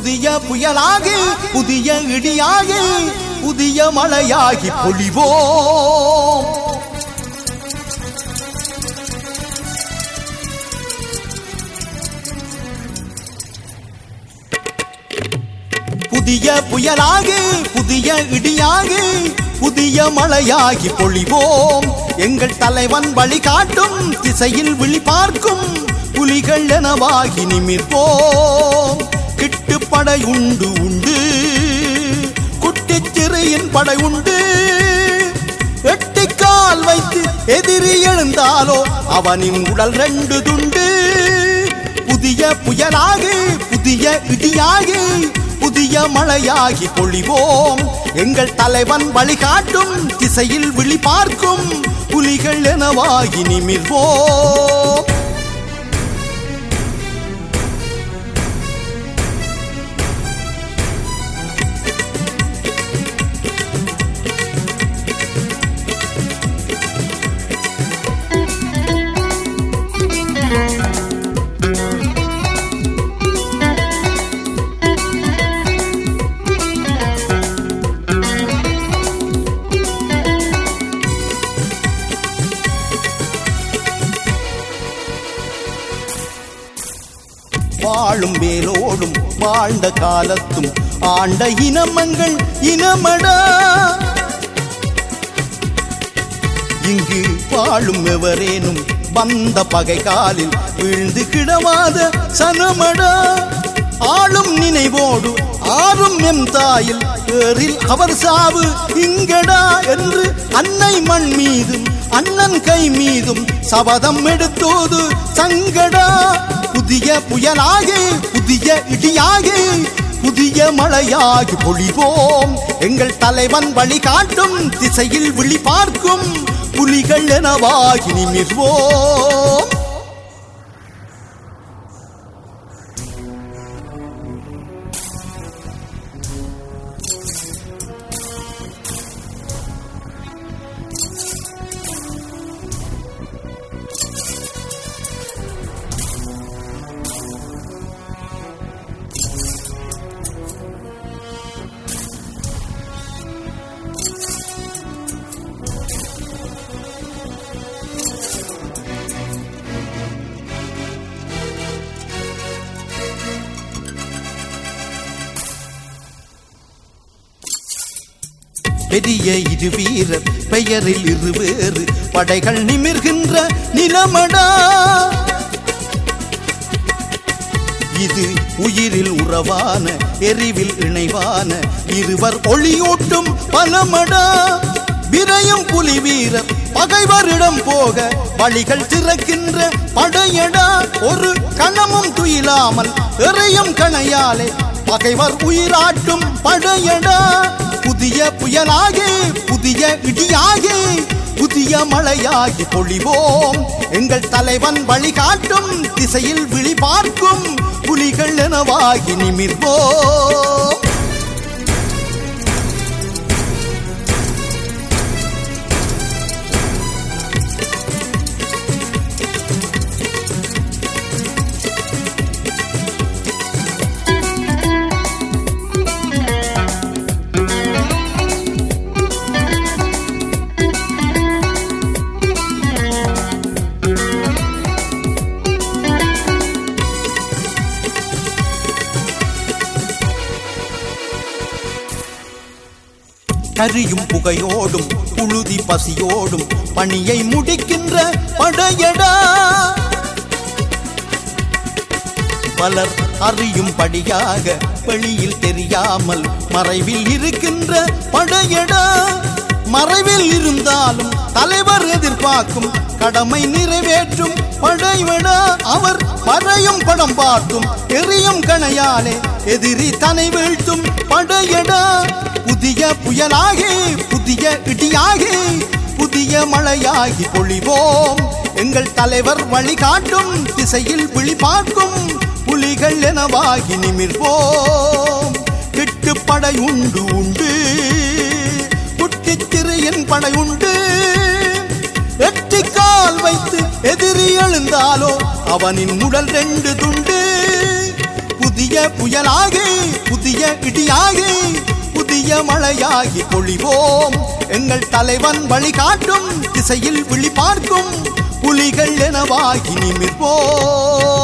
புதிய புயலாகி புதிய இடியாகி புதிய மழையாகி பொழிவோம் புதிய புயலாகி புதிய இடியாகி புதிய மழையாகி பொழிவோம் எங்கள் தலைவன் வழிகாட்டும் திசையில் விழி பார்க்கும் புலிகள் எனவாகி நிமிர்வோம் கிட்டு படை உண்டு உண்டு குட்டிச் சிறையின் படை உண்டு எட்டிக்கால் வைத்து எதிரி எழுந்தாலோ அவனின் உடல் ரெண்டு துண்டு புதிய புயலாகி புதிய இடியாகி புதிய மழையாகி பொழிவோம் எங்கள் தலைவன் வழிகாட்டும் திசையில் விழி பார்க்கும் புலிகள் எனவாகி நிமிர்வோம் வாழும் வேலோடும் வாழ்ந்த காலத்தும் ஆண்ட இனமங்கள் இனமடா இங்கு வாழும் எவரேனும் வந்த பகை காலில் வீழ்ந்து கிடவாத சனமடா ஆளும் நினைவோடு ஆறும் எம் தாயில் ஏறில் அவர் சாவு இங்கடா என்று அன்னை மண் மீதும் அண்ணன் கை மீதும் சபதம் எடுத்தோது சங்கடா புதிய புயலாகி புதிய இடியாகி புதிய மழையாகி பொழிவோம் எங்கள் தலைவன் வழிகாட்டும் திசையில் விழி பார்க்கும் புலிகள் எனவாகி நிமிர்வோம் பெரிய இரு வீரர் பெயரில் இருவேறு படைகள் நிமிர்கின்ற நிலமடா இது உயிரில் உறவான எரிவில் இணைவான இருவர் ஒளியூட்டும் பலமடா விரையும் புலி வீரர் பகைவரிடம் போக வழிகள் திறக்கின்ற படையடா ஒரு கணமும் துயிலாமல் எறையும் கணையாலே பகைவர் உயிராட்டும் படையடா புதிய புயலாகி புதிய இடியாகி புதிய மழையாகி பொழிவோம் எங்கள் தலைவன் வழிகாட்டும் திசையில் விழி பார்க்கும் புலிகள் எனவாகி நிமிர்வோம் கரியும் புகையோடும் புழுதி பசியோடும் பணியை முடிக்கின்ற படையடா பலர் அறியும் படியாக வெளியில் தெரியாமல் மறைவில் இருக்கின்ற படையடா மறைவில் இருந்தாலும் தலைவர் எதிர்பார்க்கும் கடமை நிறைவேற்றும் படைவடா அவர் மறையும் படம் பார்த்தும் எரியும் கணையாலே எதிரி தனை வீழ்த்தும் படையடா புதிய புயலாகி புதிய இடியாகி புதிய மழையாகி பொழிவோம் எங்கள் தலைவர் வழிகாட்டும் திசையில் விழி பார்க்கும் புலிகள் எனவாகி நிமிர்வோம் கிட்டு படை உண்டு உண்டு குட்டிச் சிறையின் படை உண்டு எட்டிக்கால் வைத்து எதிரி எழுந்தாலோ அவனின் உடல் ரெண்டு துண்டு புதிய புதிய புயலாகி புதிய இடியாகி புதிய மழையாகி பொழிவோம் எங்கள் தலைவன் வழிகாட்டும் திசையில் விழி பார்க்கும் புலிகள் எனவாகி நிமிர்வோம்